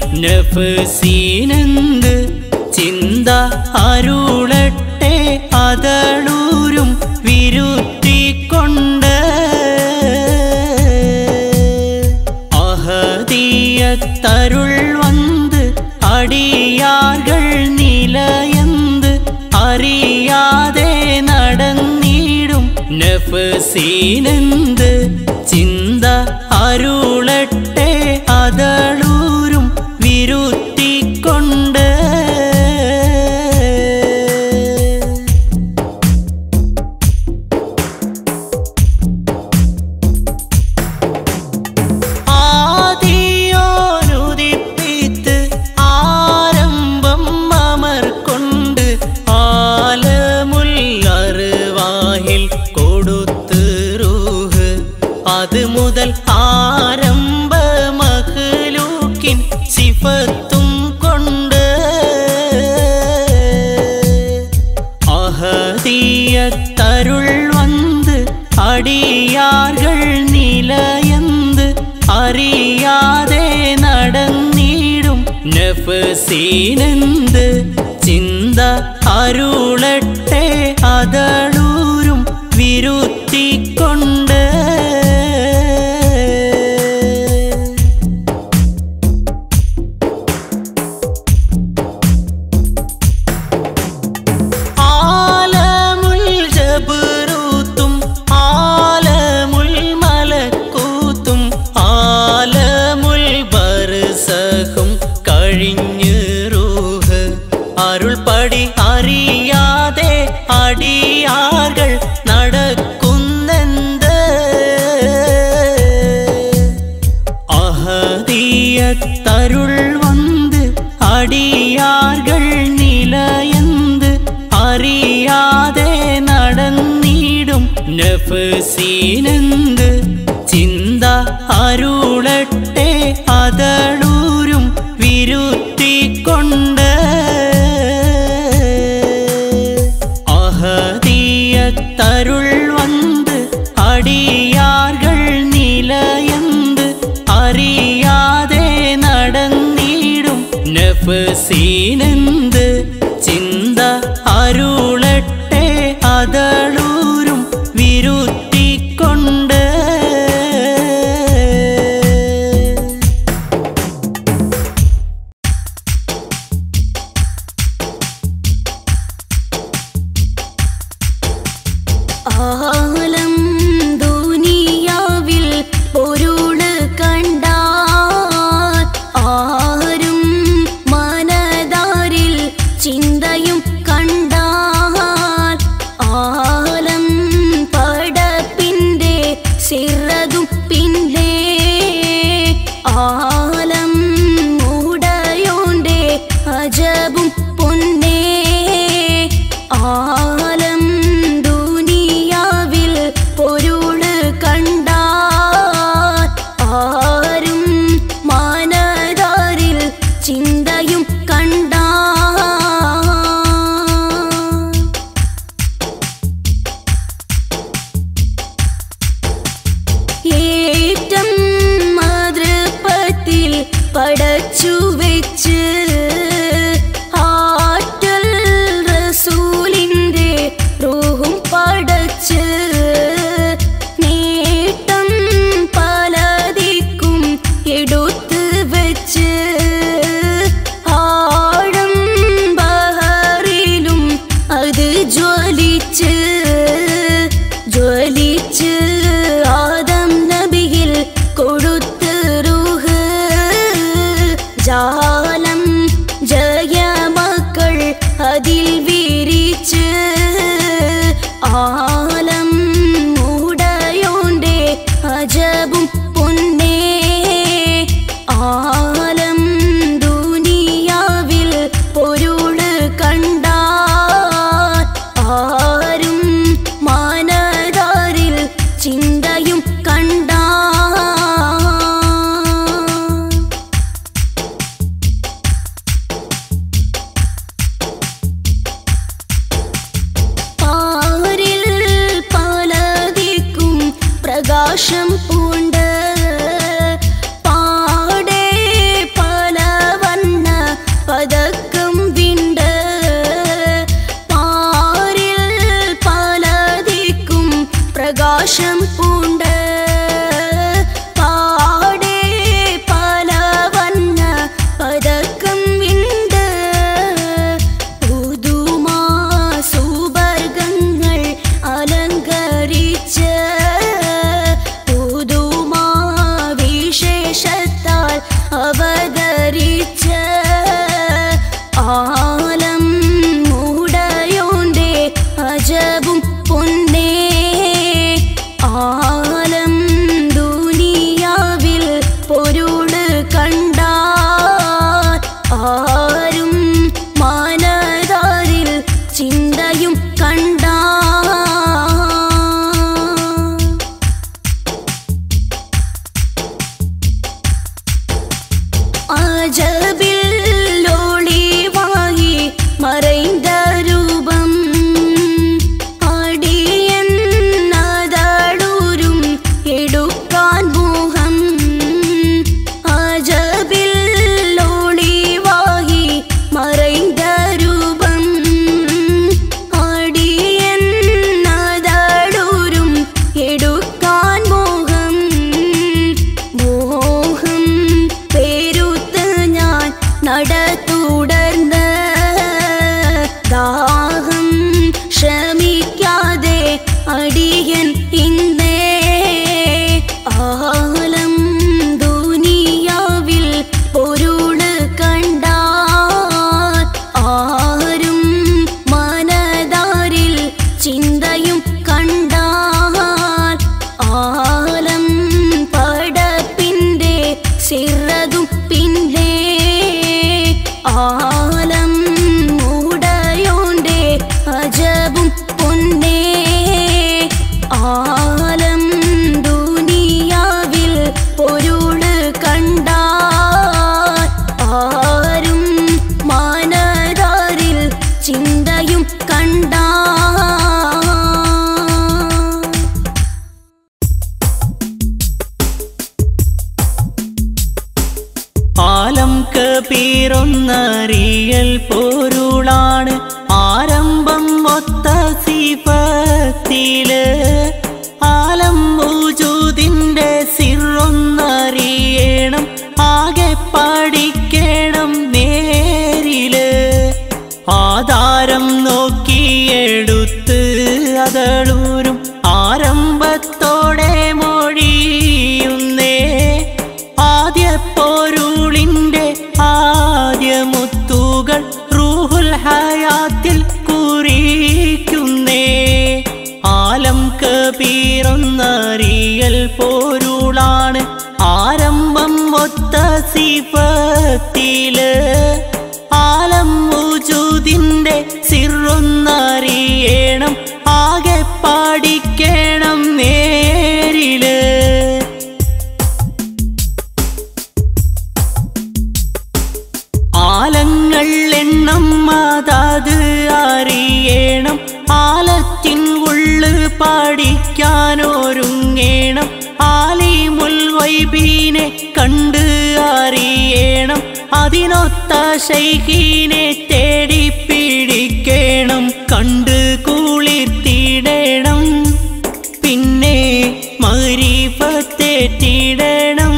നഫ്സീനെന്ത് ചിന്ത അരുളട്ടെ അതളൂരും വിരുത്തിക്കൊണ്ട് അഹദിയത്തരുൾ വന്ന് അടിയാர்கள் നിലയന്ത് അറിയാതെ നടന്നിടും നഫ്സീനെന്ത് ചിന്ത അരുളട്ടെ അതളൂരും വിരുത്തിക്കൊണ്ട് ആദിയോനുദിപ്പിത്ത് ആരംഭം അമർ കൊണ്ട് ആലമുൽ അറുവാഹിൽ കൊടുത്ത് റൂഹ് അത് മുതൽ ആരംഭ മഹ്ലൂക്കിൻ സിഫത്തും കൊണ്ട് അഹദിയത്തരുൾ വന്ന് അടിയാர்கள் നിലയന്ത് അറിയാതെ നടന്നിടും നഫ്സീനെന്ത് ചിന്ത അരുളട്ടെ അതളൂരും വിരുത്തിക്കൊണ്ട് ആലമുൽ ജബറൂത്തും ആലമുൽ മലക്കൂത്തും ആലമുൽ ബർസഖും കഴിഞ്ഞ് റൂഹ് അരുൾപടി അറിയാതെ അടിയാകൾ നടക്കുന്നെന്ത് അഹദിയത്തരുൾ വന്ന് അടിയാர்கள் നിലയന്ത് അറിയാതെ നടന്നിടും നഫ്സീനെന്ത് ചിന്ത അരുളട്ടെ അതളൂരും വിരുത്തിക്കൊണ്ട് അഹദിയത്തരുൾ വന്ന് അടിയാர்கள் നിലയന്ത് അറിയാതെ നടന്നിടും നഫ്സീനെന്ത് ചിന്ത അരുളട്ടെ അതളൂരും വിരുത്തിക്കൊണ്ട് ആലം ദുനിയാവിൽ പൊരുള് കണ്ടാൽ ആരും മനതിൽ ആലം കബീറൊന്നറിയൽ പോരുളാണ് ആരംഭം മൊത്ത സിഫത്തില് ആലം മൂജൂദിന്റെ സിറൊന്നറിയണം ആകെ പഠിക്കണം നേരില് ആധാരം നോക്കിയെടുത്ത് അതളൂരും ആരംഭത്തോടെ മൊഴിയുന്നേ ആദ്യ പൊരുളിന്റെ ആദ്യ മുത്തുകൾ റൂഹുൽ ഹയാത്തിൽ കുറിക്കുന്നേ ആലം കബീറൊന്നറിയൽ പോരുളാണ് ആരംഭം മൊത്ത സിഫത്തില് ആലം മുജൂദിന്റെ സിറൊന്നറിയണം ആകെ പഠിക്കണം നേരില് ആലങ്ങൾ എണ്ണം അതാത് അറിയണം ആലത്തിൻ ഉള്ളു പഠിക്കാനൊരുങ്ങേണം ആലിമുൽ വൈബീനെ കണ്ട് അറിയണം അതിനൊത്ത ശൈഖീനെ തേടി പിടിക്കണം കണ്ട് കുളിർത്തിടണം പിന്നെ മരീഫത്തേറ്റിടണം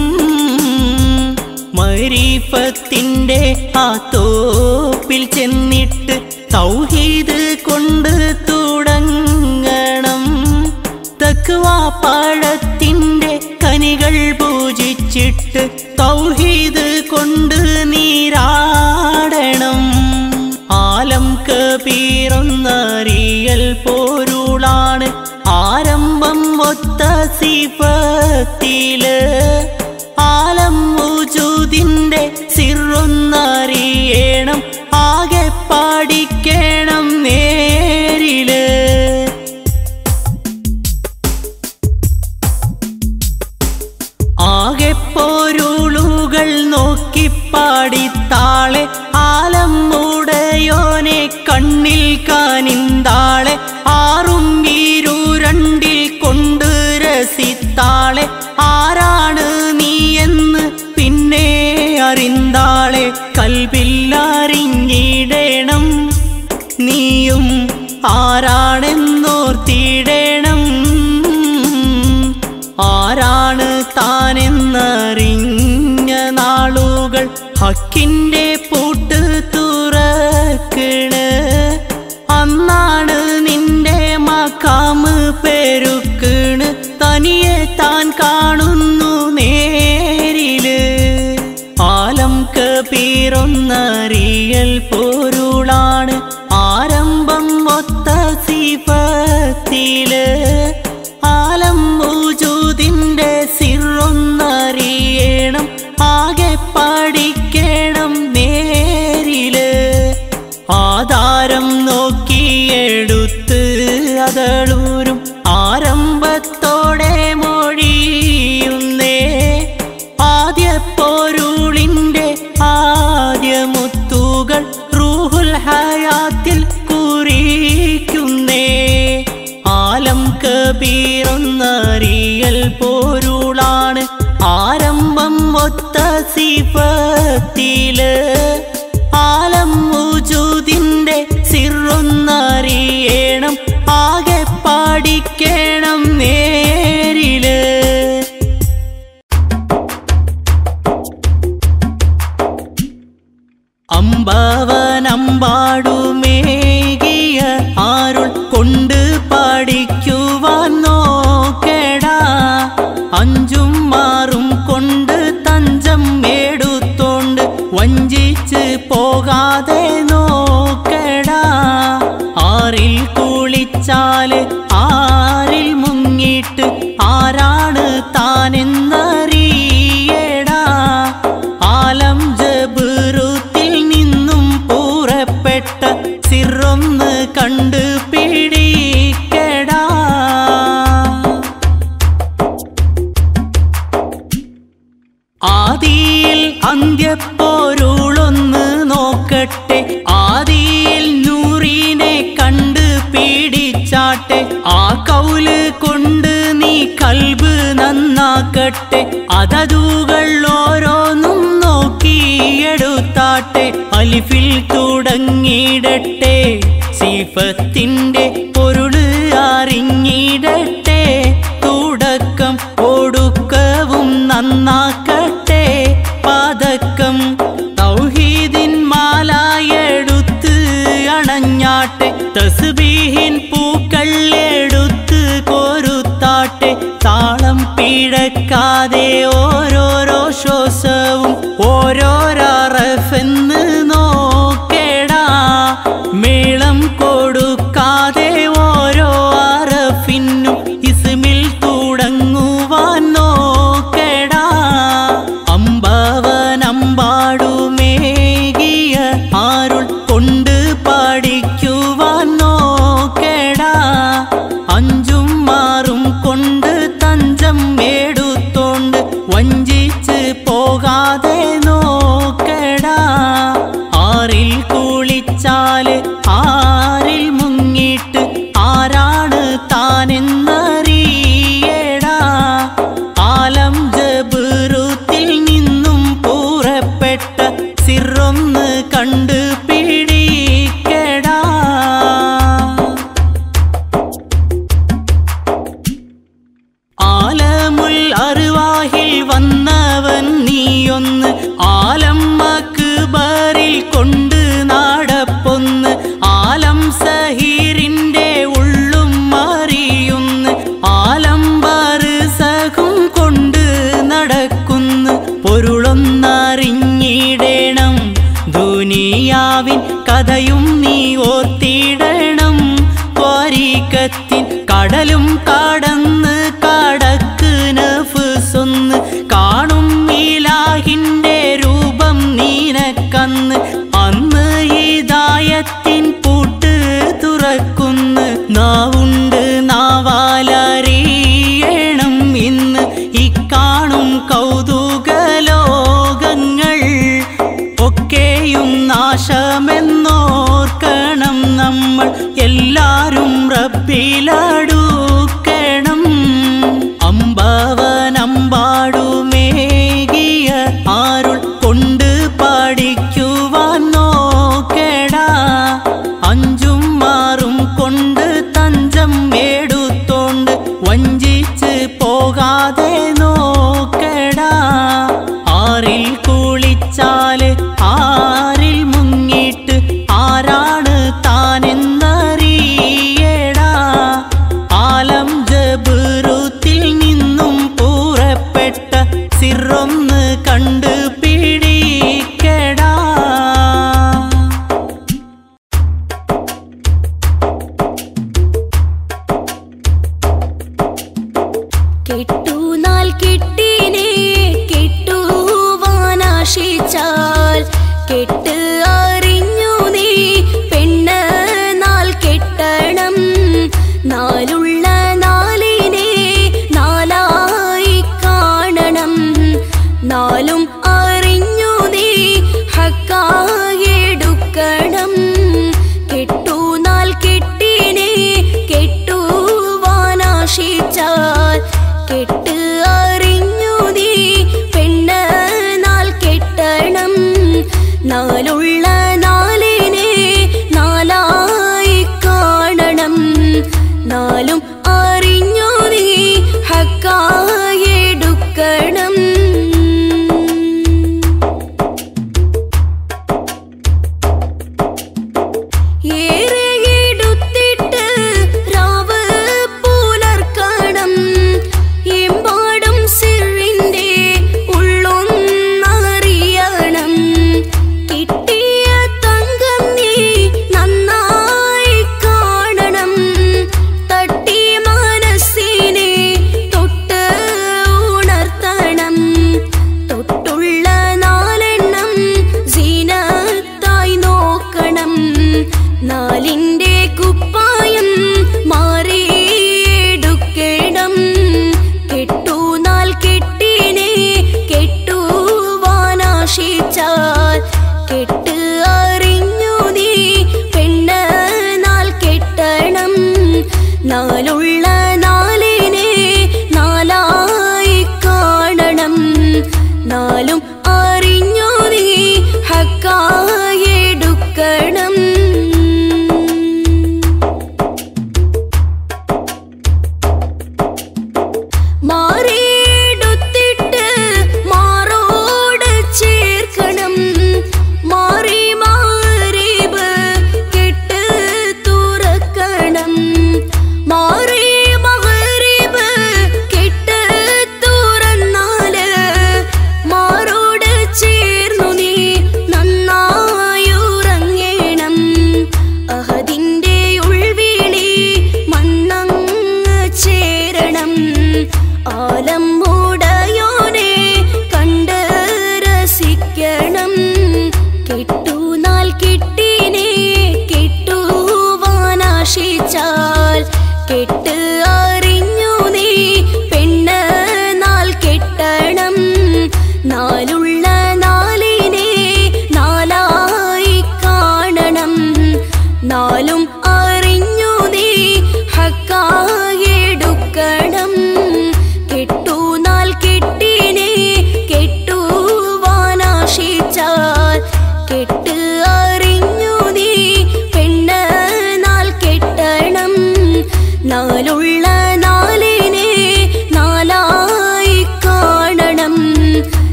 മരീഫത്തിന്റെ ആ തോപ്പിൽ ചെന്നിട്ട് തൗഹീദ് കൊണ്ട് തുടങ്ങണം തക്വാ പഴത്തിന്റെ കനികൾ പൂജിച്ചിട്ട് തൗഹീദ് കൊണ്ട് നീരാടണം ആലം കബീറൊന്നറിയൽ പോരുളാണ് ആരംഭം ഒത്ത സിഫത്തില് ആലം മുജൂദിന്റെ സിറൊന്നറിയണം ആകെ പഠിക്കണം നേരില് ആകെ പോരുളുകൾ നോക്കി പാടിത്താളെ ആലം മൂടയോനെ കണ്ണിൽ കാനിന്താളെ ആറും ഈരു രണ്ടിൽ കൊണ്ട് രസിത്താളെ ആരാണ് നീ എന്ന് പിന്നെ അറിന്താളെ കൽവില്ലറിഞ്ഞിടണം നീയും ആരാണെന്നോർത്തിടണം ആരാണ് താനെന്നറിഞ്ഞ നാളുകൾ ഹക്കിന്റെ പൂട്ട് തുറക്കണ് അന്നാണ് നിന്റെ മക്കാമ് പെരുക്കണ് തനിയെ താൻ കാണുന്നു നേരില് ആലം കബീറൊന്നറിയൽ പോരുളാണ് ആരംഭം മൊത്ത സിഫത്തില് ആലം മൂജൂദിന്റെ സിറൊന്നറിയണം ആകെ പഠിക്കണം നേരില് ആധാരം നോക്കിയെടുത്ത് അതളൂരും ആരംഭത്തോടെ മൊഴിയുന്നേ ആദ്യ പൊരുളിന്റെ ആദ്യ മുത്തുകൾ റൂഹുൽ ഹയാത്തിൽ കുറിക്കുന്നേ ആലം കബീറൊന്നറിയൽ പോരുളാണ് ആരംഭം ഒത്ത സിഫത്തില് ആലം മുജൂദിന്റെ സിറൊന്നറിയണം ആകെ പഠിക്കണം നേരില് അമ്പാവനമ്പാടുമേകിയ ആരുൾ കൊണ്ട് പഠിക്കുവാൻ നോക്കടാ അഞ്ചും മാറും കൊണ്ട് തഞ്ചം എടുത്തോണ്ട് വഞ്ചിച്ച് പോകാതെ നോക്കടാ ആറിൽ കുളിച്ചാല് ആറിൽ മുങ്ങിട്ട് ആരാണ് താനെന്നറിയടാ ആലം ജബറുത്തിൽ നിന്നും പൂറപ്പെട്ട സിറൊന്ന് കണ്ട് പിടിക്കടാ ആദിയിൽ അന്ത്യപ്പോരുളൊന്ന് നോക്കട്ടെ ആദിയിൽ നൂറിനെ കണ്ട് പീഡിച്ചാട്ടെ ആ കൗല് കൊണ്ട് നീ കൽബ് നന്നാക്കട്ടെ അതതുകൾ ഓരോന്നും നോക്കി അലിഫിൽ തുടങ്ങിയിടട്ടെ സിഫത്തിന്റെ പൊരുള് അറിഞ്ഞിടട്ടെ തുടക്കം ഒടുക്കവും നന്നാക്കട്ടെ പാതക്കം തൗഹീദിൻ മാലായെടുത്ത് അണഞ്ഞാട്ടെ തസ്ബീഹിൻ പൂക്കൾ എടുത്ത് കോരുത്താട്ടെ താളം പിഴക്കാതെ ഓരോരോ ശ്വാസവും ഓരോരഫെന്ന് നോക്കേടാ മേളം കൊടുക്കാതെ ഓരോ അറഫിനും ഇസ്മിൽ തുടങ്ങുവാൻ നോക്കേടാ അമ്പാവൻ അമ്പാടുമേകിയ ആരുൾ കൊണ്ട് പഠിക്കുവാൻ നോക്കേടാ അഞ്ചും മാറും കൊണ്ട് തഞ്ചം എടുത്തോണ്ട് വഞ്ചിച്ച് പോകാതെ നോക്കടാ ആറിൽ കുളിച്ചാല് ആറിൽ മുങ്ങിട്ട് ആരാണ് താനെന്നറിയടാ ആലം ജബറുത്തിൽ നിന്നും പൂറപ്പെട്ട സിറൊന്ന് കണ്ട് പിടിക്കടാ ആലമുൽ അറുവാഹിൽ വന്നവൻ നീയൊന്ന് ആലം അക്ബറിൽ കൊണ്ട് നാടപ്പൊന്ന് ആലം സഹീറിന്റെ ഉള്ളും അറിയുന്ന് ആലം സഹും കൊണ്ട് നടക്കുന്നു പൊരുളൊന്നറിഞ്ഞിടണം ദുനിയാവിൻ കഥയും നീ ഓർത്തിടണം ത്വരീക്കത്തിൻ കടലും കടന്ന് കടക്ക് നഫ്സൊന്ന് കാണും ഇലാഹിന്റെ രൂപം നീനക്കന്ന് അന്ന് ഹിദായത്തിൻ പൂട്ട് തുറക്കുന്നു നാവുണ്ട് നാവാലറിയണം ഇന്ന് ഇക്കാണും കൗതുക ലോകങ്ങൾ ഒക്കെയും നാശമെന്നോർക്കണം നമ്മൾ എല്ലാരും റബ്ബിലടുക്കണം അമ്പാവൻ അമ്പാടുമേകിയ ആരുൾ കൊണ്ട് പഠിക്കുവാൻ നോക്കടാ അഞ്ചും മാറും കൊണ്ട് തഞ്ചം എടുത്തോണ്ട് വഞ്ചിച്ച് പോകാതെ നോക്കടാ ആറിൽ കുളിച്ചാല് ആറിൽ മുങ്ങിട്ട് ആരാണ് താനെന്നറിയടാ ആലം ജബറുത്തിൽ നിന്നും പൂറപ്പെട്ട സിറൊന്ന് കണ്ട് പിടിക്കടാ കെട്ടുനാൾ കെട്ടിനെ കെട്ടുവാനാശിച്ചാൽ കെട്ട് അറിഞ്ഞു നീ പെണ്ണ് നാൾ കെട്ടണം നാലുള്ള നാളിനെ നാലായി കാണണം നാലും അറിഞ്ഞു നീ ഹക്കായെടുക്കണം കെട്ടുനാൾ കെട്ടിനെ കെട്ടുവാനാശിച്ചാൽ കെട്ട് അറിഞ്ഞു നീ പെണ്ണ് നാൾ കെട്ടണം നാലുള്ള നാളിനെ നാലായി കാണണം നാലും അറിഞ്ഞു നീ ഹക്കായെടുക്കണം ഏറെ എടുത്തിട്ട് രാവ് പുലർക്കണം എമ്പാടും സിറിന്റെ ഉള്ളൊന്നറിയണം കിട്ടിയ തങ്കം നീ നന്നായി കാണണം തട്ടി മനസ്സിനെ തൊട്ട് ഉണർത്തണം തൊട്ടുള്ള നാലെണ്ണം സീനത്തായി നോക്കണം നാലിന്റെ കുപ്പായം മാറിയെടുക്കണം കെട്ടു നാൾ കെട്ടിനെ കെട്ടുവാനാശിച്ചാൽ കെട്ട് അറിഞ്ഞു നീ പെണ്ണ് നാൾ കെട്ടണം നാലുള്ള നാലിനെ നാലായി കാണണം നാലും അറിഞ്ഞു നീ ഹക്കായെടുക്കണം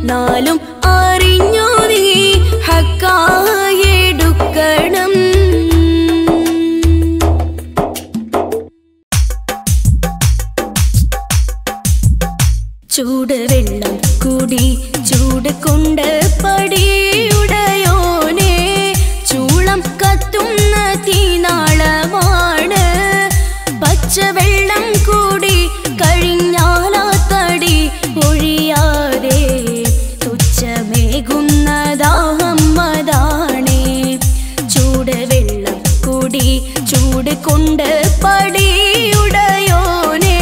നാലും അറിഞ്ഞു നീ ഹക്കായെടുക്കണം ചൂട് വെള്ളം കുടി ചൂട് കൊണ്ട് പടിയുടയോനെ ചൂളം കത്തുന്ന തീനാളമാണ് പച്ചവെള്ളം കൂടി കഴിഞ്ഞാലാ തടി ഒഴിയാതെ തുച്ഛമേകുന്ന ദാഹം അതാണേ ചൂട് വെള്ളം കുടി ചൂട് കൊണ്ട് പടിയുടയോനെ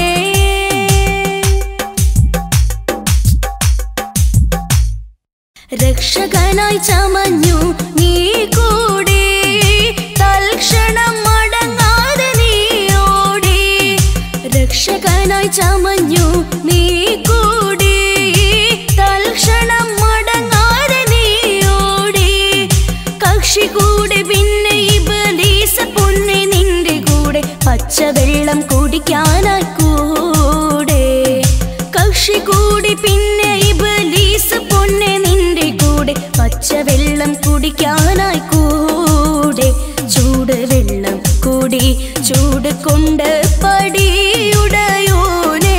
രക്ഷകനായി ചമഞ്ഞു നീ കൂടി തൽക്ഷണം മടങ്ങാതെ നീ ഓടി രക്ഷകനായി ചമഞ്ഞു നീ കൂടി തൽക്ഷണം മടങ്ങാതെ നീ ഓടി കക്ഷി കൂടെ പിന്നെ ഇബലീസ പൊന്നെ നിന്റെ കൂടെ പച്ചവെള്ളം കുടിക്കാനായി കൂടെ കക്ഷി കൂടി പിന്നെ ഇബലീസ പൊന്നെ നിന്റെ കൂടെ പച്ചവെള്ളം കുടിക്കാനായി കൂടെ ചൂട് വെള്ളം കൂടി ചൂട് കൊണ്ട് പടിയുടയോനേ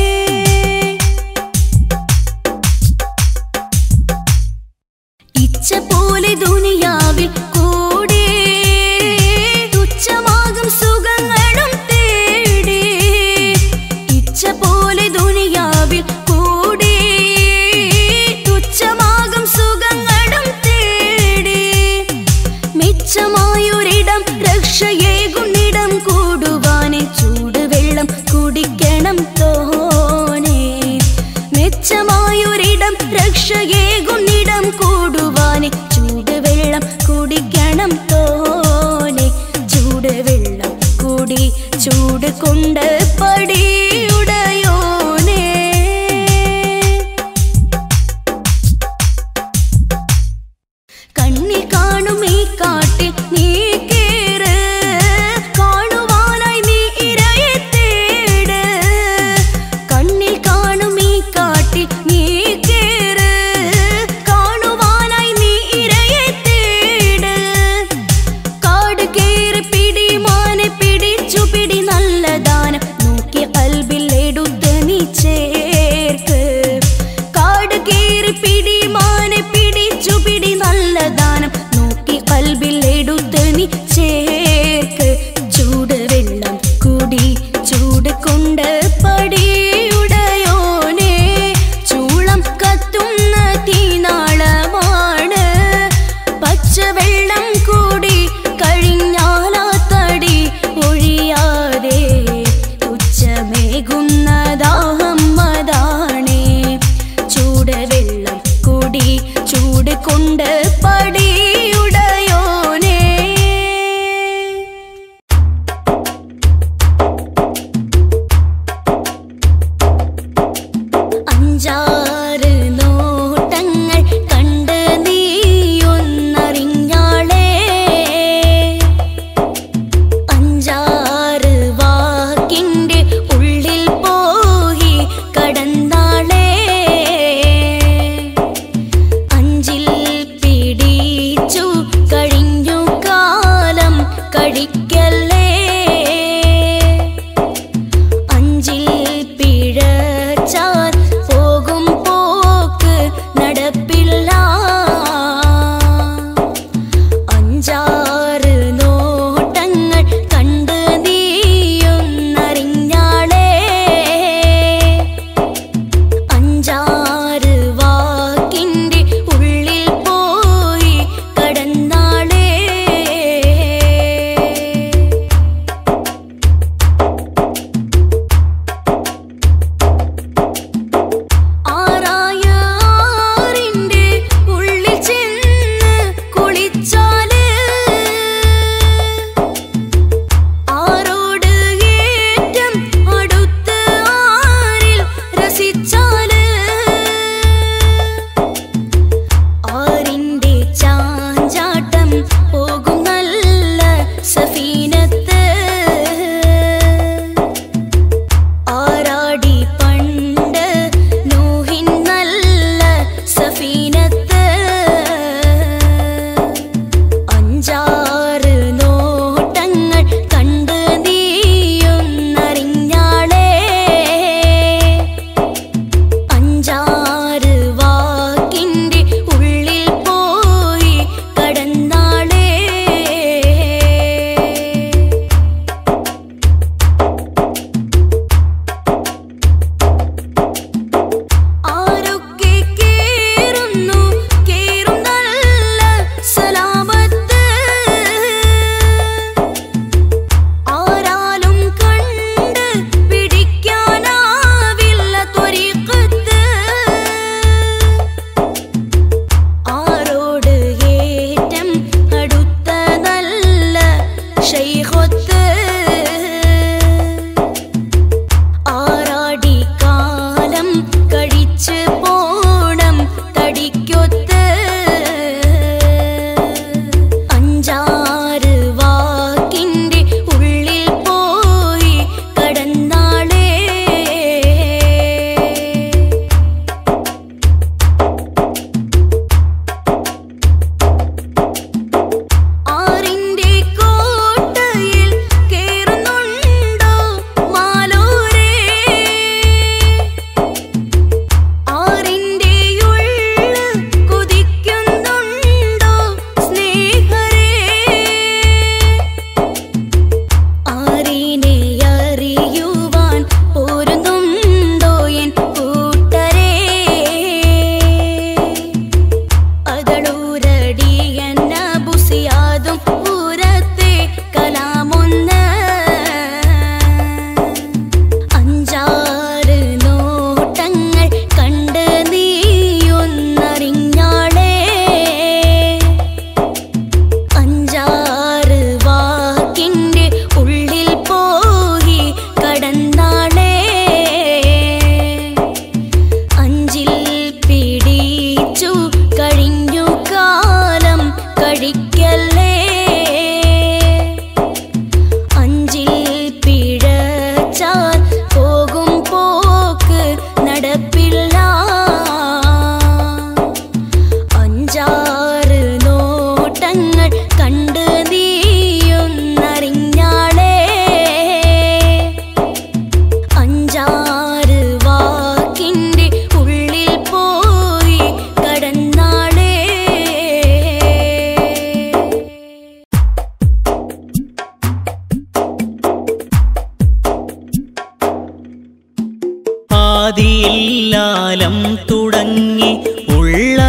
ഇച്ഛ പോലെ ദുനിയാവിൽ കൂടി തുച്ഛമാകും സുഖങ്ങളും തേടി ഇച്ഛ പോലെ ദുനിയാവിൽ കൂടി തുച്ഛമാകും സുഖങ്ങളും തേടി മിച്ചമായൊരിടം രക്ഷയേകുന്നിടം കൂടുവാനെ ചൂട് വെള്ളം കുടിക്കണം തോനെ മെച്ചമായൊരിടം രക്ഷയേകുന്നിടം കൂടുവാനെ ചൂട് വെള്ളം കുടിക്കണം തോനെ ചൂട് വെള്ളം കൂടി ചൂട് കൊണ്ട് പടിയുടയോനേ കണ്ണിൽ കാണും ഈ കാട്ടിൽ നീ കേറ് കാണുവാനായി നീ ഇരയെ തേട് കണ്ണിൽ കാണും ഈ കാട്ടിൽ നീ കേറ്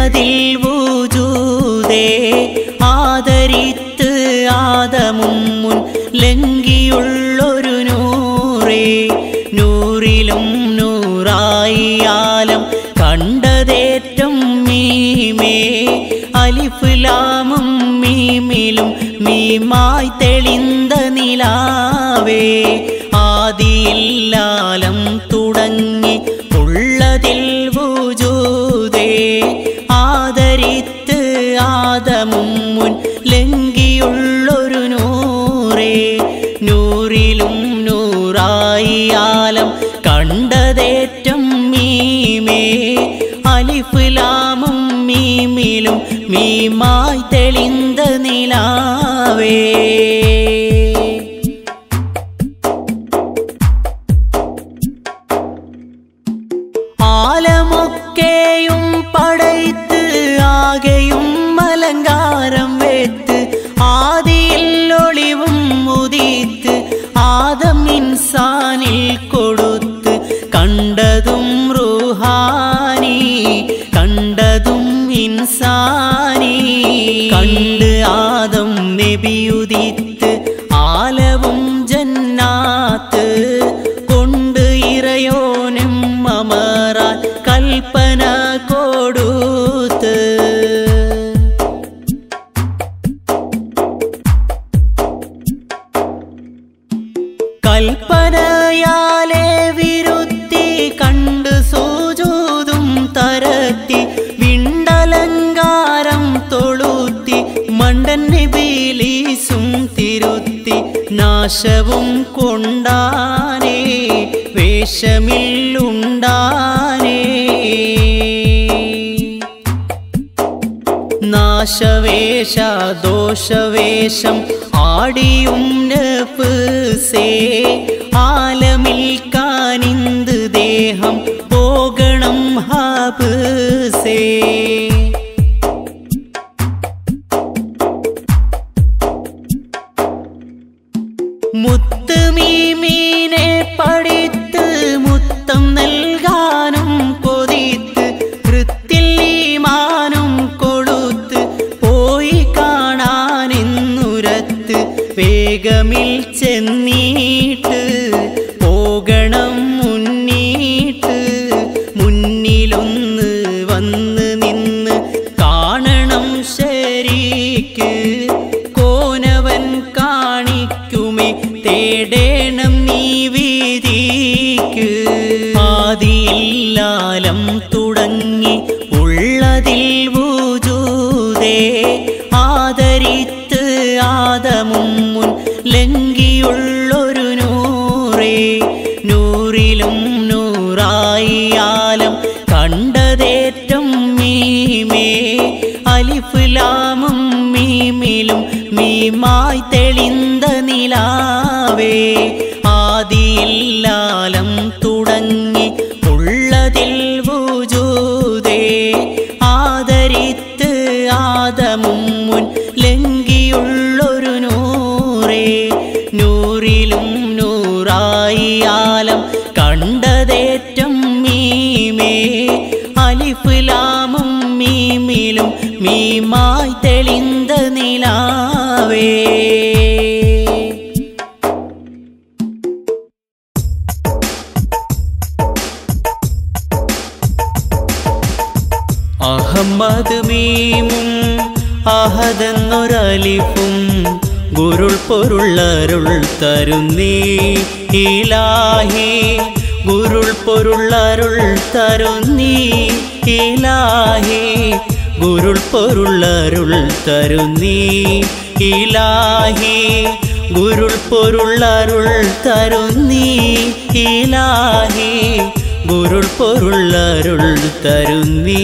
ഉള്ളതിൽ വൂജൂതേ ആദരിത്ത് ആദമും മുൻ ലംഘിയുള്ളൊരു നൂറേ നൂറിലും നൂറായി ആലം കണ്ടതേറ്റം മീമേ അലിഫുലാമും മീമിലും മീമായി തെളിந்த നിലാവേ ആദിയില്ലാലം തുടങ്ങി ഉള്ളതിൽ വൂജൂതേ ആദരിത്ത് ആദമും മുൻ ലംഘിയുള്ളൊരു നൂറേ നൂറിലും നൂറായി ആലം കണ്ടതേറ്റം മീമേ അലിഫുലാമും മീമിലും മീമായി തെളിந்த നിലാവേ ആലമൊക്കെയും പടയ്ത്ത് ആകെയും അലങ്കാരം വെത്ത് ആദിയിൽ ഒളിവും മുതിത്ത് ആദം ഇൻസാനിൽ കൊടുത്ത് കണ്ടതും റുഹാനി കണ്ടതും ഇൻസാനി കണ്ട് ആദം നബിയുദിത്ത് ആലവും ജന്നാത്ത് കൊണ്ട് ഇറയോനും അമറാൻ കൽപ്പന കൊടുത്ത് കൽപ്പനയാലെ വിരുത്തി കണ്ട് സൂചൂതും തരത്തി വിണ്ടലങ്കാരം തൊളുത്തി മണ്ടൻ ബീലീസും തിരുത്തി നാശവും കൊണ്ടാനേ വേഷമില്ലുണ്ടാനേ നാശവേഷ ദോഷവേഷം ആടിയും നഫ്സേ ആലമിൽ കാനിന്ത് ദേഹം പോകണം ഹാബ്സേ മുത്തുമീമീനെ പഠിത്ത് മുത്തം നൽകാനും കൊതിത്ത് കൃത്തിൽ ഈമാനും കൊളുത്ത് പോയി കാണാനെന്നുരത്ത് വേഗമിൽ ചെന്നീട്ട് പോകണം മുന്നീട്ട് മുന്നിലൊന്ന് വന്ന് നിന്ന് കാണണം ശരിക്ക് കോനവൻ കാണിക്കുമേ തേടേണം നീ വീതിക്ക് ആദിയില്ലാലം തുടങ്ങി ഉള്ളതിൽ വൂജൂതേ ആദരിത്ത് ആദമും മുൻ ലംഘിയുള്ളൊരു നൂറേ നൂറിലും നൂറായി ആലം കണ്ടതേറ്റം മീമേ അലിഫുലാമും മീമിലും മീമായി തെളിந்த നിലാവേ ആദിയില്ലാലം തുടങ്ങി ഉള്ളതിൽ വൂജൂതേ ആദരിത്ത് ആദമും മുൻ ലംഘിയുള്ളൊരു നൂറേ നൂറിലും നൂറായി ആലം കണ്ടതേറ്റം മീമേ അലിഫുലാമും മീമിലും മീമായി തെളിந்த നിലാവേ അഹമ്മദ് മീമും അഹദെന്നൊരലിഫും ഗുരുൾ പൊരുള്ളരുൾ തരുന്നീ ഇലാഹി ഗുരുൾ പൊരുള്ളരുൾ തരുന്നീ ഇലാഹി ഗുരുൾ പൊരുള്ളരുൾ തരുന്നീ ഇലാഹി ഗുരുൾ പൊരുള്ളരുൾ തരുന്നീ ഇലാഹി ഗുരുൾ പൊരുള്ളരുൾ തരുന്നീ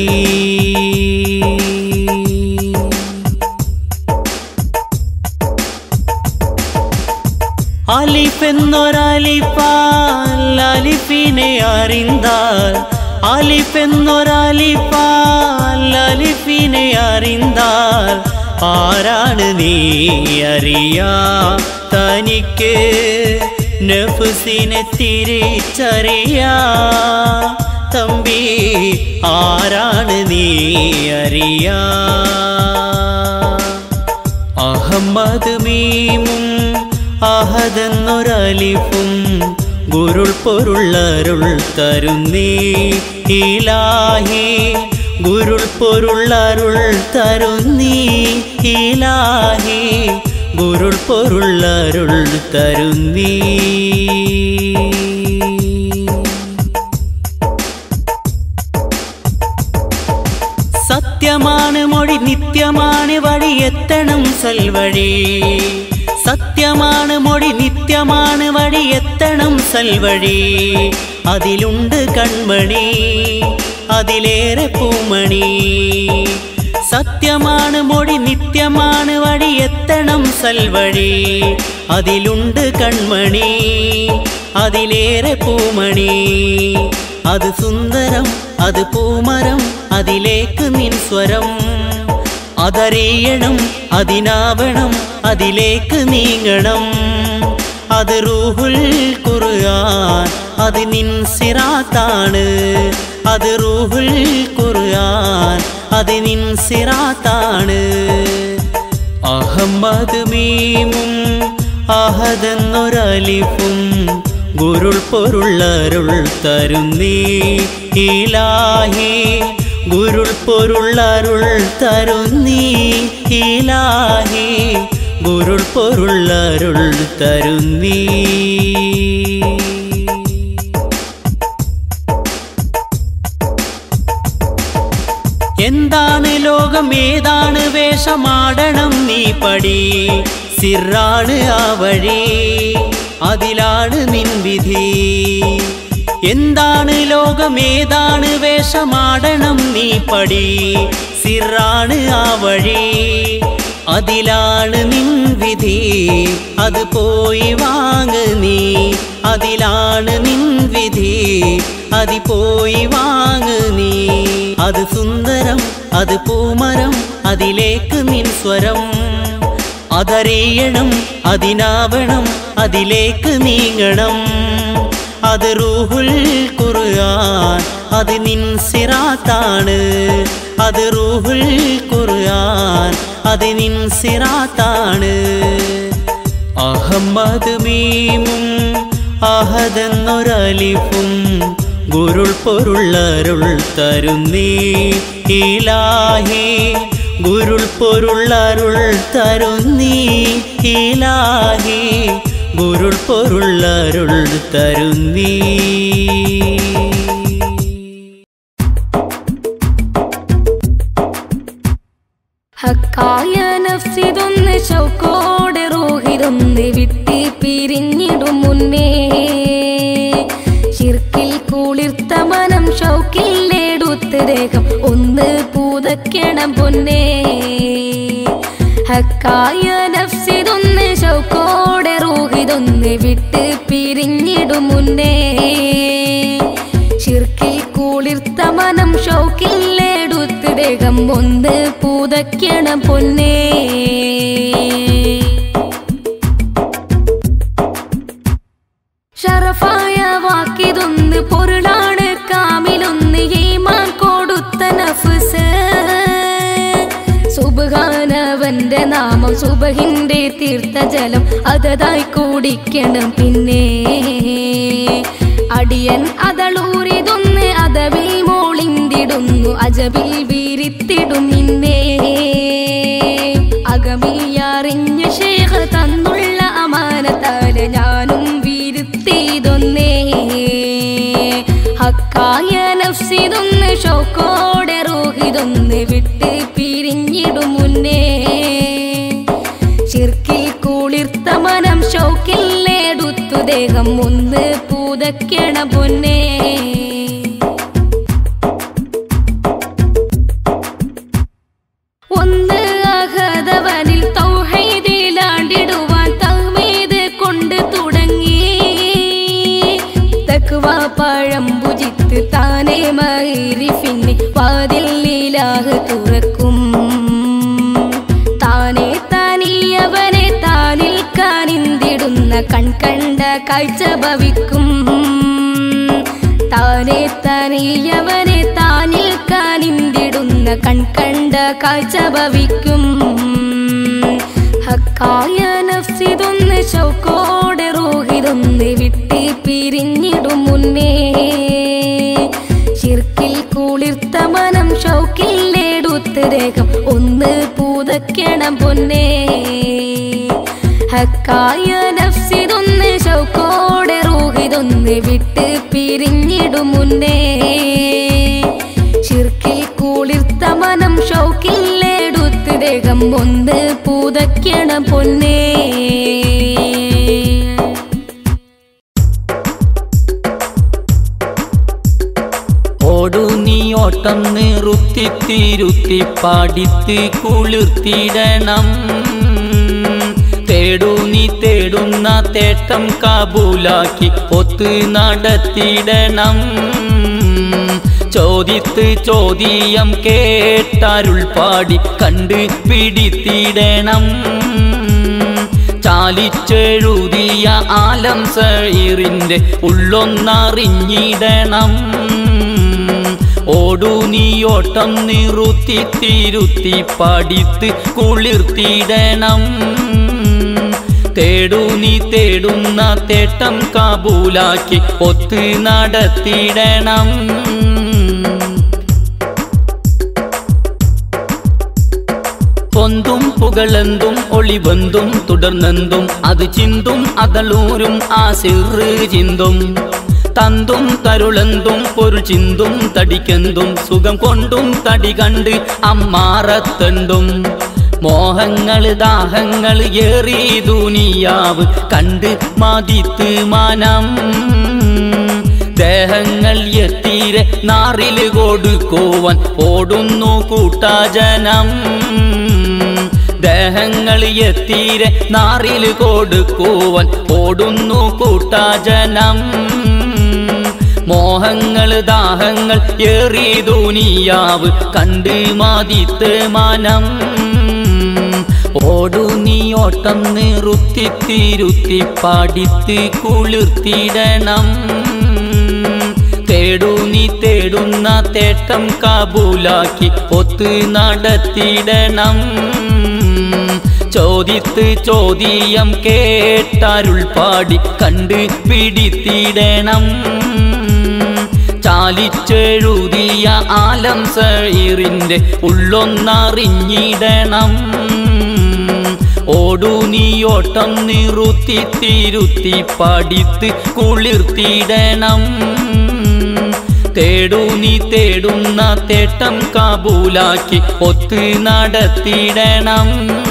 അലിഫെന്നൊരലിപ്പാൽ അലിഫിനെ അറിந்தாൽ അലിഫെന്നൊരലിപ്പാൽ അലിഫിനെ അറിந்தாൽ ആരാണ് നീ അറിയാ തനിക്ക് നഫ്സിനെ തിരിച്ചറിയാ തമ്പി ആരാണ് നീ അറിയാ അഹമ്മദ് മീമും അഹദെന്നൊരലിഫും ഗുരുൾ പൊരുള്ളരുൾ തരുന്നീ ഇലാഹി ഗുരുൾ പൊരുള്ളരുൾ തരുന്നീ ഇലാഹി ഗുരുൾ പൊരുള്ളരുൾ തരുന്നീ സത്യമാണ് മൊഴി നിത്യമാണ് വഴി എത്തണം സൽവഴി സത്യമാണ് മൊഴി നിത്യമാണ് വഴി എത്തണം സൽവഴി അതിലുണ്ട് കൺമണി അതിലേറെ പൂമണി സത്യമാണ് മൊഴി നിത്യമാണ് വഴി എത്തണം സൽവഴി അതിലുണ്ട് കൺമണി അതിലേറെ പൂമണി അത് സുന്ദരം അത് പൂമരം അതിലേക്ക് നിൻ സ്വരം അതറിയണം അതിനാവണം അതിലേക്ക് നീങ്ങണം അത് റൂഹുൽ ഖുർആൻ അത് നിൻ സിറാത്താണ് അത് റൂഹുൽ ഖുർആൻ അത് നിൻ സിറാത്താണ് അഹമ്മദ് മീമും അഹദെന്നൊരലിഫും ഗുരുൾ പൊരുള്ളരുൾ തരുന്നീ ഇലാഹി ഗുരുൾ പൊരുള്ളരുൾ തരുന്നീ ഇലാഹി ഗുരുൾ പൊരുള്ളരുൾ തരുന്നീ എന്താണ് ലോകം ഏതാണ് വേഷമാടണം നീ പടി സിറാണ് ആ വഴി അതിലാണ് നിൻ വിധി എന്താണ് ലോകം ഏതാണ് വേഷമാടണം നീ പടി സിറാണ് ആ വഴി അതിലാണ് നിൻ വിധി അത് പോയി വാങ്ങ് നീ അതിലാണ് നിൻ വിധി അതി പോയി വാങ്ങ് നീ അത് സുന്ദരം അത് പൂമരം അതിലേക്ക് നിൻ സ്വരം അതറിയണം അതിനാവണം അതിലേക്ക് നീങ്ങണം അത് റൂഹുൽ ഖുർആൻ അത് നിൻ സിറാത്താണ് അത് റൂഹുൽ ഖുർആൻ അത് നിൻ സിറാത്താണ് അഹമ്മദ് മീമും അഹദെന്നൊരലിഫും ഗുരുൾ പൊരുള്ളരുൾ തരുന്നീ ഇലാഹി ഗുരുൾ പൊരുള്ളരുൾ തരുന്നീ ഇലാഹി ഗുരുൾ പൊരുള്ളരുൾ തരുന്നീ ഹക്കായ നഫ്സിതൊന്ന് ശൗക്കോടെ റൂഹിതൊന്ന് വിട്ടി പിരിഞ്ഞിടും മുന്നേ ശിർക്കിൽ കുളിർത്ത മനം ഷൗക്കില്ലെടുത്ത് ദേഹം ഒന്ന് പൂതയ്ക്കണം പൊന്നേ ഹക്കായ നഫ്സിതൊന്ന് ശൗക്കോടെ റൂഹിതൊന്ന് വിട്ട് പിരിഞ്ഞിടും മുന്നേ ശിർക്കിൽ കുളിർത്ത മനം ഷൗക്കില്ലെടുത്ത് ദേഹം ഒന്ന് പൂതയ്ക്കണം പൊന്നേ ഷറഫായ വാക്കിതൊന്ന് പൊരുളാണ് കാമിലൊന്ന് ഈമാൻ കൊടുത്ത നഫ്സ് സുബാനവന്റെ നാമം സുബഹിന്റെ തീർത്ഥജലം അതതായി കുടിക്കണം പിന്നെ അടിയൻ അതളൂരിതൊന്ന് അതവിൽ മോളിന്തിടുന്നു അജബിൽ വീരിത്തിടും നിന്നേ അകമിയറിഞ്ഞ ശേഖ തന്നുള്ള അമാനത്താല് ഞാനും വീരുത്തിതൊന്നേ ഹക്കായ നഫ്സിതൊന്ന് ഷോക്കോടെ റൂഹിതൊന്ന് വിട്ട് പിരിഞ്ഞിടും മുന്നേ ശിർക്കിൽ കുളിർത്ത മനം ഷൗക്കില്ലെടുത്തു ദേഹം ഒന്ന് പൂതയ്ക്കണ പൊന്നേ ഒന്ന് അഹദവനിൽ തൗഹീദിലാണ്ടിടുവാൻ തൗമീദ് കൊണ്ട് തുടങ്ങി തക്വ പഴം ഭുജിത്ത് താനേ മൈരിഫിന് വാതിലിലാഹ് തുറക്കും താനേ താനിയവനെ താനിൽ കാനിന്തിടുന്ന കൺകണ്ട കാഴ്ച ഭവിക്കും താനേ താൻ തനിയവനെ താനിൽ കാനിന്തിടുന്ന കൺകണ്ട കാഴ്ച ഭവിക്കും ഹക്കായ നഫ്സിതൊന്ന് ശൗക്കോടെ റൂഹിതൊന്ന് വിട്ടി പിരിഞ്ഞിടും മുന്നേ ശിർക്കിൽ കുളിർത്ത മനം ഷൗക്കില്ലെടുത്ത് രേഖം ഒന്ന് പൂതയ്ക്കണം പൊന്നേ ഹക്കായ നഫ്സിതൊന്ന് ശൗക്കോടെ റൂഹിതൊന്ന് വിട്ട് പിരിഞ്ഞിടും മുന്നേ ശിർക്കിൽ കുളിർത്ത മനം ഷൗക്കില്ലെടുത്ത് ദേഹം ഒന്ന് പൂതയ്ക്കണം പൊന്നേ ഓടു നീ ഓട്ടം നിറുത്തി തിരുത്തി പാടിത്ത് കുളിർത്തിടണം തേടു നീ തേടുന്ന തേട്ടം കാബൂലാക്കി ഒത്ത് നടത്തിടണം ചോദിത്ത് ചോദ്യം കേട്ടാരുൾ പാടി കണ്ട് പിടിത്തിടണം ചാലിച്ചെഴുതിയ ആലം സൈറിന്റെ ഉള്ളൊന്നറിഞ്ഞിടണം ഓടു നീ ഓട്ടം നിറുത്തി തിരുത്തി പഠിത്ത് കുളിർത്തിടണം തേടു നീ തേടുന്ന തേട്ടം കാബൂലാക്കി ഒത്ത് നടത്തിടണം പൊന്തും പുകളെന്തും ഒളിവന്തും തുടർന്നെന്തും അത് ചിന്തും അതളൂരും ആ സിറ് ചിന്തും തന്തും തരുളന്തും പൊരുൾ ചിന്തും തടിക്കെന്തും സുഖം കൊണ്ടും തടി കണ്ട് അമ്മാറത്തണ്ടും മോഹങ്ങൾ ദാഹങ്ങൾ ഏറി ദുനിയാവ് കണ്ട് മതിത്ത് മാനം ദേഹങ്ങൾ എത്തീരെ നാറിൽ കൊടുക്കുവാൻ ഓടുന്നു കൂട്ടാജനം ദേഹങ്ങൾ എത്തീരെ നാറിൽ കൊടുക്കുവാൻ ഓടുന്നു കൂട്ടാജനം മോഹങ്ങൾ ദാഹങ്ങൾ ഏറി ദുനിയാവ് കണ്ട് മതിത്ത് മനം ഓടു നീ ഓട്ടം നിറുത്തി തിരുത്തി പാടിത്ത് കുളിർത്തിടണം തേടു നീ തേടുന്ന തേട്ടം കാബൂലാക്കി ഒത്ത് നടത്തിടണം ചോദിത്ത് ചോദ്യം കേട്ടാരുൾ പാടി കണ്ട് പിടിത്തിടണം ചാലിച്ചെഴുതിയ ആലം സൈറിന്റെ ഉള്ളൊന്നറിഞ്ഞിടണം ഓടു നീ ഓട്ടം നിറുത്തി തിരുത്തി പഠിത്ത് കുളിർത്തിടണം തേടു നീ തേടുന്ന തേട്ടം കാബൂലാക്കി ഒത്ത് നടത്തിടണം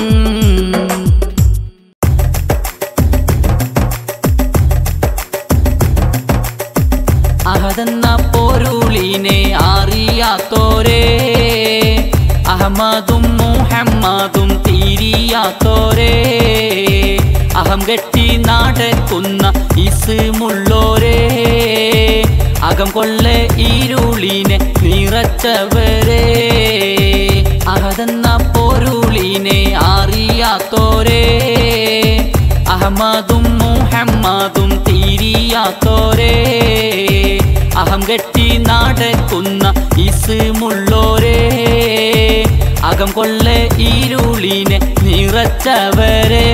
അഹദെന്ന പൊരുളിനെ അറിയാത്തോരേ അഹമ്മദും മുഹമ്മദും തിരിയാത്തോരേ അഹം കെട്ടി നടക്കുന്ന ഇസ്മുള്ളോരേ അകം കൊള്ള ഇരുളിനെ നിറച്ചവരേ അഹദെന്ന പൊരുളിനെ അറിയാത്തോരേ അഹമ്മദും മുഹമ്മദും തിരിയാത്തോരേ അഹം കെട്ടി നടക്കുന്ന ഇസ്മുള്ളോരേ അകം കൊള്ള ഇരുളിനെ നിറച്ചവരേ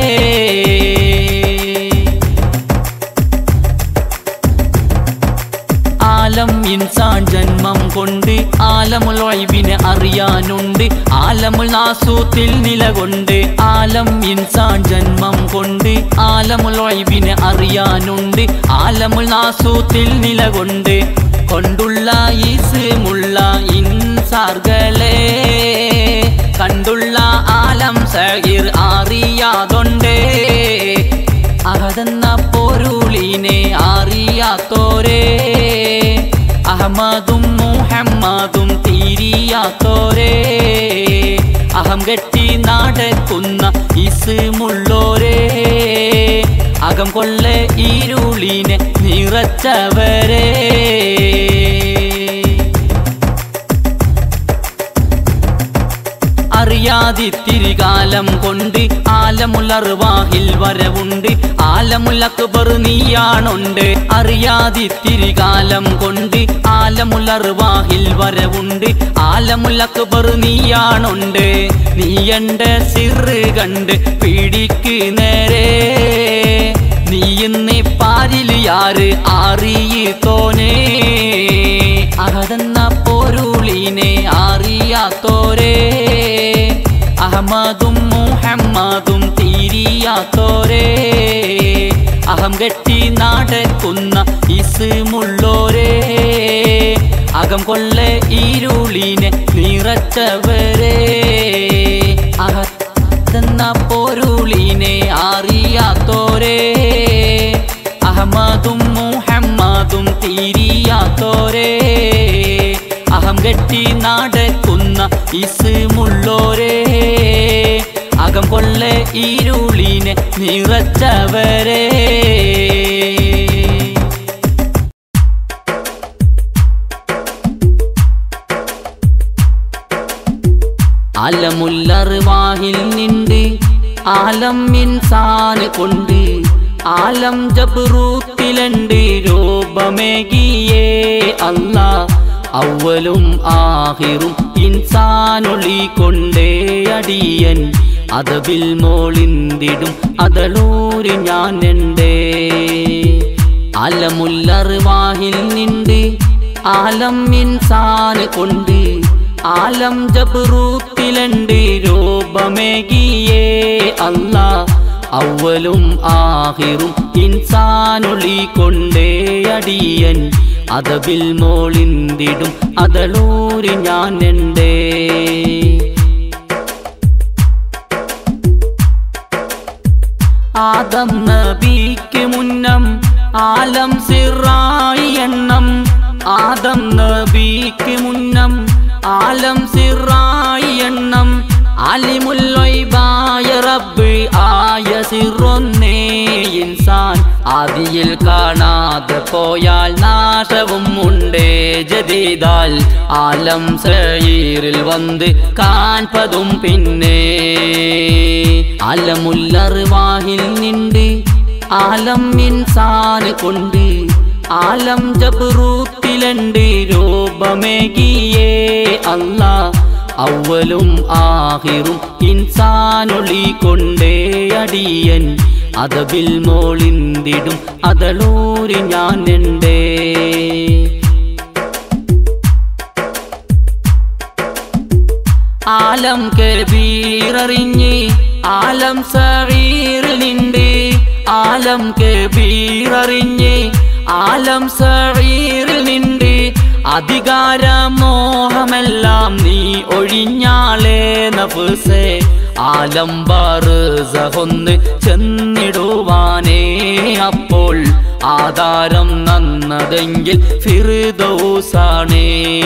ആലം ഇൻസാൻ ജന്മം കൊണ്ട് ആലമുൽ ഒഴിവിനെ അറിയാനുണ്ട് ആലമുൽ നാസൂത്തിൽ നിലകൊണ്ട് ആലം ഇൻസാൻ ജന്മം കൊണ്ട് ആലമുൽ ഒഴിവിനെ അറിയാനുണ്ട് ആലമുൽ നാസൂത്തിൽ നിലകൊണ്ട് കൊണ്ടുള്ള ഈസ്മുള്ള ഇൻസാർകളെ കണ്ടുള്ള ആലം സഹിർ അറിയാതൊണ്ടേ അഹതെന്ന പൊരുളിനെ അറിയാത്തോരേ അഹമ്മദും മുഹമ്മദും തിരിയാത്തോരേ അഹം കെട്ടി നടക്കുന്ന ഇസ്മുള്ളോരേ അകം കൊള്ള ഇരുളിനെ നിറച്ചവരേ അറിയാതിത്തിരി കാലം കൊണ്ട് ആലമുലർവാഹിൽ വരവുണ്ട് ആലമുൽ അക്ബർ നീയാണുണ്ട് അറിയാതിത്തിരി കാലം കൊണ്ട് ആലമുലർവാഹിൽ വരവുണ്ട് ആലമുൽ അക്ബർ നീയാണുണ്ട് നീ എന്റെ സിറ് കണ്ട് പിടിക്ക് നേരെ നീ ഇന്ന് പാരിൽ യാറ് അറിയിത്തോനേ അഹതെന്ന പൊരുളിനെ അറിയാത്തോരേ അഹമ്മദും മുഹമ്മദും തിരിയാത്തോരേ അഹം കെട്ടി നടക്കുന്ന ഇസ്മുള്ളോരേ അകം കൊള്ള ഇരുളിനെ നിറച്ചവരേ അഹത്തെന്ന പൊരുളിനെ അറിയാത്തോരേ അഹമ്മദും മുഹമ്മദും തിരിയാത്തോരേ അഹം കെട്ടി നടക്കുന്ന ഇസ്മുള്ളോരേ അകം കൊള്ള ഇരുളിനെ നിറച്ചവരേ അലമുല്ലറുവാഹിൽ നിണ്ട് ആലം ഇൻസാന് കൊണ്ട് ആലം ജബ്രൂത്തിലുണ്ട് രൂപമേകിയേ അല്ല അവലും ആഹിറും ഇൻസാനൊളി കൊണ്ടേ അടിയൻ അതബിൽ മോളിന്തിടും അതളൂര് ഞാൻ എണ്ടേ അലമുല്ലറുവാഹിൽ നിണ്ട് ആലം ഇൻസാന് കൊണ്ട് ആലം ജബ്രൂത്തിലുണ്ട് രൂപമേകിയേ അല്ല അവലും ആഹിറും ഇൻസാനൊളി കൊണ്ടേ അടിയൻ അതബിൽ മോളിന്തിടും അതളൂര് ഞാൻ എണ്ടേ ആദം നബിക്ക് മുന്നം ആലം സിറായി എണ്ണം ആദം നബിക്ക് മുന്നം ആലം സിറായി എണ്ണം അലിമുല്ലൊയ്ബായ റബ്ബ് ആയ സിറൊന്നേ ഇൻസാൻ ആദിയിൽ കാണാതെ പോയാൽ നാശവും ഉണ്ടേ ജദീദാൽ ആലം സയീറിൽ വന്ന് കാൺപതും പിന്നെ അലമുല്ലറുവാഹിൽ നിണ്ട് ആലം ഇൻസാന് കൊണ്ട് ആലം ജബ്രൂത്തിലുണ്ട് രൂപമേകിയേ അല്ല അവലും ആഹിറും ഇൻസാനൊളി കൊണ്ടേ അടിയൻ അതബിൽ മോളിന്തിടും അതളൂരി ഞാൻ എണ്ടേ ആലം കബീററിഞ്ഞ് ആലം സഗീറിൽ നിണ്ട് ആലം കബീററിഞ്ഞ് ആലം സഗീറിൽ നിണ്ട് അധികാര മോഹമെല്ലാം നീ ഒഴിഞ്ഞാളേ നഫ്സേ ആലം ബാറുസഹൊന്ന് ചെന്നിടുവാനേ അപ്പോൾ ആധാരം നന്നതെങ്കിൽ ഫിറുദൗസാണേ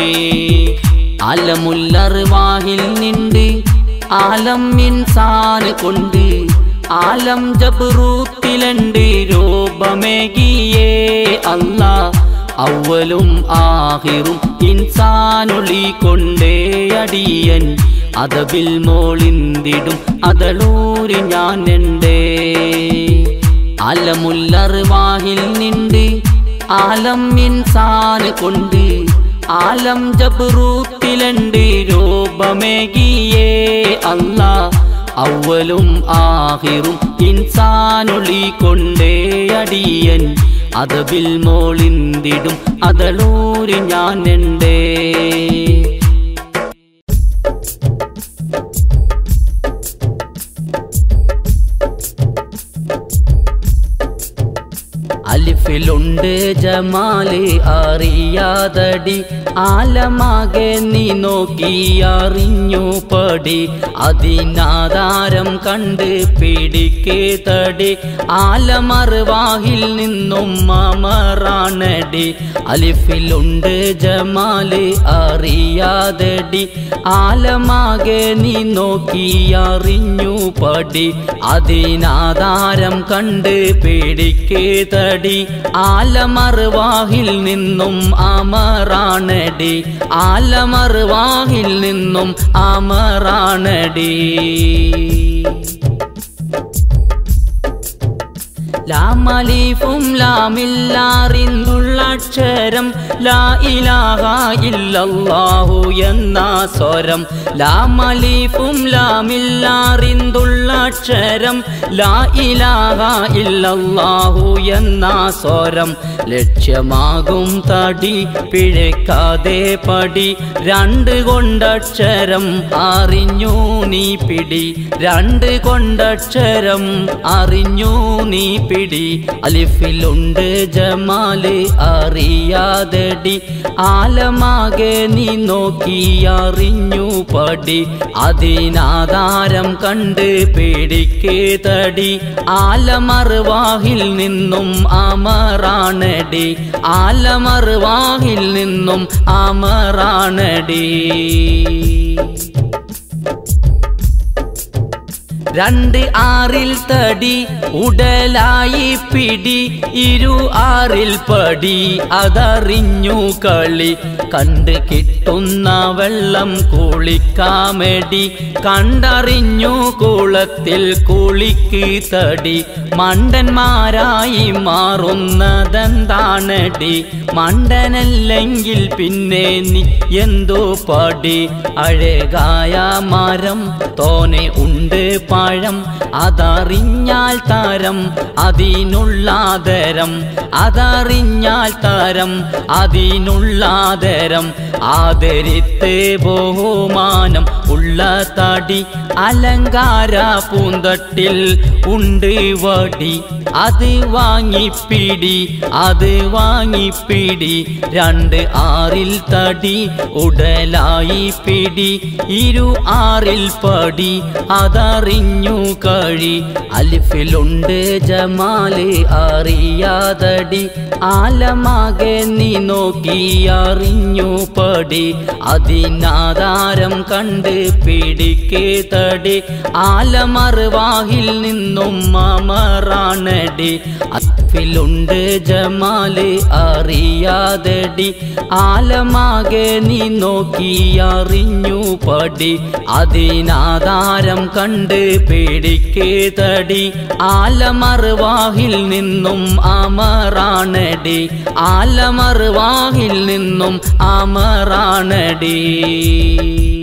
അലമുല്ലറുവാഹിൽ നിണ്ട് ആലം ഇൻസാന് കൊണ്ട് ആലം ജബ്രൂത്തിലുണ്ട് രൂപമേകിയേ അല്ല അവലും ആഹിറും ഇൻസാനൊളി കൊണ്ടേ അടിയൻ അതബിൽ മോളിന്തിടും അതളൂരി ഞാൻ എണ്ടേ അലമുല്ലറുവാഹിൽ നിണ്ട് ആലം ഇൻസാന് കൊണ്ട് ആലം ജബ്രൂത്തിലുണ്ട് രൂപമേകിയേ അല്ല അവലും ആഹിറും ഇൻസാനൊളി കൊണ്ടേ അടിയൻ അതബിൽ മോളിന്തിടും അതളൂരി ഞാൻ എണ്ടേ അലിഫിലുണ്ട് ജമാല് അറിയാതടി ആലമാകെ നീ നോക്കി അറിഞ്ഞു പടി അതിനാധാരം കണ്ട് പിടിക്കേ തടി ആലമറുവാഹിൽ നിന്നും മാമറാണടി അലിഫിലുണ്ട് ജമാല് അറിയാതടി ആലമാകെ നീ നോക്കി അറിഞ്ഞു പടി അതിനാധാരം കണ്ട് പേടിക്കേ തടി ആലമറുവാഹിൽ നിന്നും അമറാണടി ആലമറുവാഹിൽ നിന്നും അമറാണടി ലാമലീഫും ലാമില്ലാറിന്നുള്ള അക്ഷരം ലാ ഇലാഹ ഇല്ലല്ലാഹു എന്ന സ്വരം ലാമലീഫും ലാമില്ലാറിന്നുള്ള അക്ഷരം ലാ ഇലാഹ ഇല്ലല്ലാഹു എന്ന സ്വരം ലക്ഷ്യമാകും തടി പിഴക്കാതെ പടി രണ്ട് കൊണ്ടക്ഷരം അറിഞ്ഞു നീ പിടി രണ്ട് കൊണ്ടക്ഷരം അറിഞ്ഞു നീ പിടി അലിഫിലുണ്ട് ജമാല് അറിയാതെടി ആലമാകെ നീ നോക്കി അറിഞ്ഞു പടി അതിനാധാരം കണ്ട് പേടിക്കേ തടി ആലമറുവാഹിൽ നിന്നും അമറാണടി ആലമറുവാഹിൽ നിന്നും അമറാണടി രണ്ട് ആറിൽ തടി ഉടലായി പിടി ഇരു ആറിൽ പടി അതറിഞ്ഞു കളി കണ്ട് കിട്ടുന്ന വെള്ളം കുളിക്കാമെടി കണ്ടറിഞ്ഞു കുളത്തിൽ കുളിക്ക് തടി മണ്ടന്മാരായി മാറുന്നതെന്താണടി മണ്ടനല്ലെങ്കിൽ പിന്നെ നീ എന്തോ പടി അഴകായ മരം തോനെ ഉണ്ട് പഴം അതറിഞ്ഞാൽ താരം അതിനുള്ളാതരം അതറിഞ്ഞാൽ താരം അതിനുള്ളാതരം ആദരിത്ത് ബഹുമാനം ഉള്ള തടി അലങ്കാര പൂന്തട്ടിൽ ഉണ്ട് വടി അത് വാങ്ങിപ്പിടി അത് വാങ്ങിപ്പിടി രണ്ട് ആറിൽ തടി ഉടലായി പിടി ഇരു ആറിൽ പടി അതറിഞ്ഞു കഴി അലിഫിലുണ്ട് ജമാല് അറിയാതടി ആലമാകെ നീ നോക്കി അറിഞ്ഞു പടി അതിനാധാരം കണ്ട് പിടിക്കേ തടി ആലമറുവാഹിൽ നിന്നും അമറാണടി അത്ഫിലുണ്ട് ജമാല് അറിയാതടി ആലമാകെ നീ നോക്കി അറിഞ്ഞു പടി അതിനാധാരം കണ്ട് പേടിക്കേ തടി ആലമറുവാഹിൽ നിന്നും അമറാണടി ആലമറുവാഹിൽ നിന്നും അമറാണടി